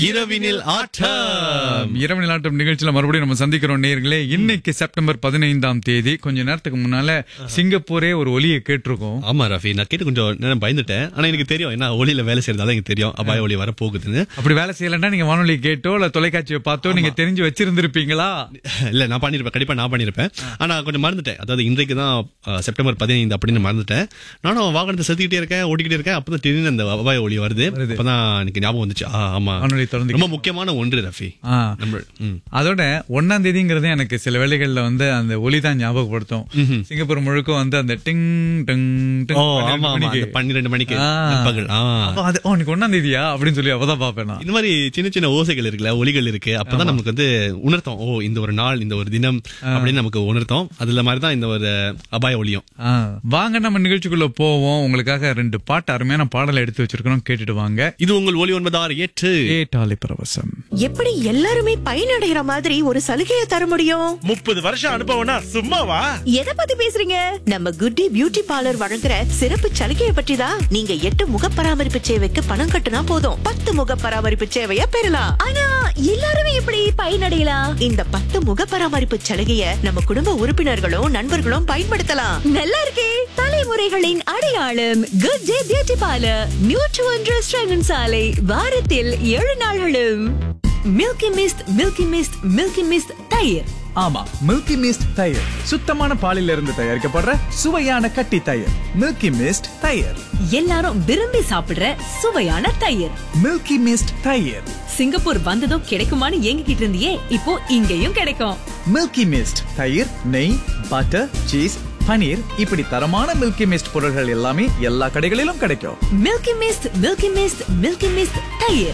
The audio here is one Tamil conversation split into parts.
இரவினில் ஆட்டம் இரவு நிலாட்டம் நிகழ்ச்சியில மறுபடியும் நம்ம சந்திக்கிறோம் நேர்களே இன்னைக்கு செப்டம்பர் பதினைந்தாம் தேதி கொஞ்ச நேரத்துக்கு முன்னால சிங்கப்பூரே ஒரு ஒலியை கேட்டிருக்கோம் ஆமா ரஃபி நான் கேட்டு கொஞ்சம் நேரம் பயந்துட்டேன் ஆனா எனக்கு தெரியும் என்ன ஒளியில வேலை செய்யறதால எனக்கு தெரியும் அபாய ஒளி வர போகுதுன்னு அப்படி வேலை செய்யலன்னா நீங்க வானொலி கேட்டோ இல்ல தொலைக்காட்சியை பார்த்தோ நீங்க தெரிஞ்சு வச்சிருந்திருப்பீங்களா இல்ல நான் பண்ணிருப்பேன் கண்டிப்பா நான் பண்ணிருப்பேன் ஆனா கொஞ்சம் மறந்துட்டேன் அதாவது இன்றைக்கு தான் அஹ், செப்டம்பர் பதினைந்து அப்படின்னு மறந்துட்டேன் நானும் வாகனத்தை செலுத்திக்கிட்டே இருக்கேன் ஓடிக்கிட்டே இருக்கேன் அப்பதான் திடீர்னு அந்த அபாய ஒளி வருது அப்பதான் எனக்கு ஞாபகம் வந்துச்சு ஆ, ஆமா வானொலி திறந்து ரொம்ப முக்கியமான ஒன்று ரஃபி ஆ. நம்ம ம். அதோட ஒன்னாம் தேதிங்கிறது எனக்கு சில வேளைகள்ல வந்து அந்த ஒலி தான் ஞாபகப்படுத்தும் சிங்கப்பூர் முழுக்க வந்து அந்த டிங் டிங் டிங் ஓ பன்னிரண்டு ஆமா ஆமா மணிக்கு. அந்த பன்னிரெண்டு மணிக்கு ஆ. நண்பகல் ஆ அப்ப அது ஓ இன்னைக்கு ஒன்னாம் தேதியா அப்படின்னு சொல்லி அப்பதான் பாப்பேன் நான் இந்த மாதிரி சின்ன சின்ன ஓசைகள் இருக்குல்ல ஒலிகள் இருக்கு அப்பதான் நமக்கு வந்து உணர்த்தோம் ஓ இந்த ஒரு நாள் இந்த ஒரு தினம் அப்படின்னு நமக்கு உணர்த்தோம் அதுல மாதிரி தான் இந்த ஒரு அபாய ஒலியும் ஆ, வாங்க நம்ம நிகழ்ச்சிக்குள்ள போவோம் உங்களுக்காக ரெண்டு பாட்டு அருமையான பாடலை எடுத்து வச்சிருக்கிறோம் கேட்டுட்டு வாங்க இது உங்கள் ஒலி ஒன்பது ஆறு எட்டு ஏட்டாலை பரவசம் எப்படி எல்லாருமே பயனடைகிற மாதிரி ஒரு சலுகையை தர முடியும் முப்பது வருஷம் அனுபவம்னா சும்மாவா எதை பத்தி பேசுறீங்க நம்ம குட்டி பியூட்டி பார்லர் வழங்குற சிறப்பு சலுகையை பற்றி தான் நீங்க எட்டு முக பராமரிப்பு சேவைக்கு பணம் கட்டுனா போதும் பத்து முக பராமரிப்பு சேவையை பெறலாம் ஆனா எல்லாருமே எப்படி பயனடையலாம் இந்த பத்து முக பராமரிப்பு சலுகையை நம்ம குடும்ப உறுப்பினர்களும் நண்பர்களும் பயன்படுத்தலாம் நல்லா இருக்கே தலைமுறைகளின் அடையாளம் குட் டே பியூட்டி பார்லர் நியூட்ரு ஒன்று சாலை வாரத்தில் ஏழு நாள்களும் milky mist milky mist milky mist தயிர் ஆமா மில்கி மிஸ்ட் தயிர் சுத்தமான பாலில் இருந்து தயாரிக்கப்படுற சுவையான கட்டி தயிர் மில்கி மிஸ்ட் தயிர் எல்லாரும் விரும்பி சாப்பிடுற சுவையான தயிர் மில்கி மிஸ்ட் தயிர் சிங்கப்பூர் வந்ததும் கிடைக்குமான்னு ஏங்கிக்கிட்டு இருந்தியே இப்போ இங்கேயும் கிடைக்கும் மில்கி மிஸ்ட் தயிர் நெய் பட்டர் சீஸ் பனீர் இப்படி தரமான மில்கி மிஸ்ட் பொருட்கள் எல்லாமே எல்லா கடைகளிலும் கிடைக்கும் milky mist milky mist milky mist தயிர்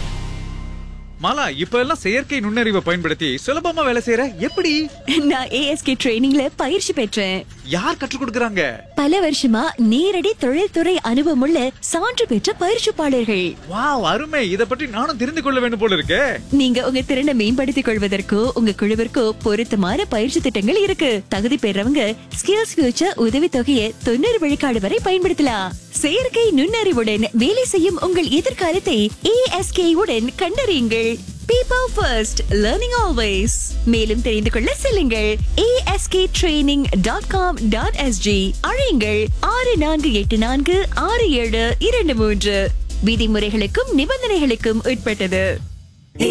மாலா இப்ப எல்லாம் செயற்கை நுண்ணறிவை பயன்படுத்தி சுலபமா வேலை செய்யற எப்படி நான் ஏஎஸ்கே ட்ரைனிங்ல பயிற்சி பெற்றேன் யார் கற்றுக் கொடுக்கறாங்க பல வருஷமா நேரடி தொழில்துறை அனுபவமுள்ள சான்று பெற்ற பயிற்சிப்பாளர்கள் வாவ் அருமை இத பற்றி நானும் தெரிந்து கொள்ள வேண்டும் போல இருக்கே நீங்க உங்க திறனை மேம்படுத்திக் கொள்வதற்கோ உங்க குழுவிற்கோ பொருத்தமான பயிற்சி திட்டங்கள் இருக்கு தகுதி பெறவங்க ஸ்கில்ஸ் ஃபியூச்சர் உதவி தொகையை தொண்ணூறு விழுக்காடு வரை பயன்படுத்தலாம் செயற்கை நுண்ணறிவுடன் வேலை செய்யும் உங்கள் எதிர்காலத்தை ஏஎஸ்கே உடன் கண்டறியுங்கள் பீப்பிள் ஃபர்ஸ்ட் லேர்னிங் ஆல்வேஸ் மேலும் தெரிந்து கொள்ள செல்லுங்கள் ASK training dot com dot SG அழையுங்கள் ஆறு நான்கு எட்டு நான்கு ஆறு ஏழு இரண்டு மூன்று விதிமுறைகளுக்கும் நிபந்தனைகளுக்கும் உட்பட்டது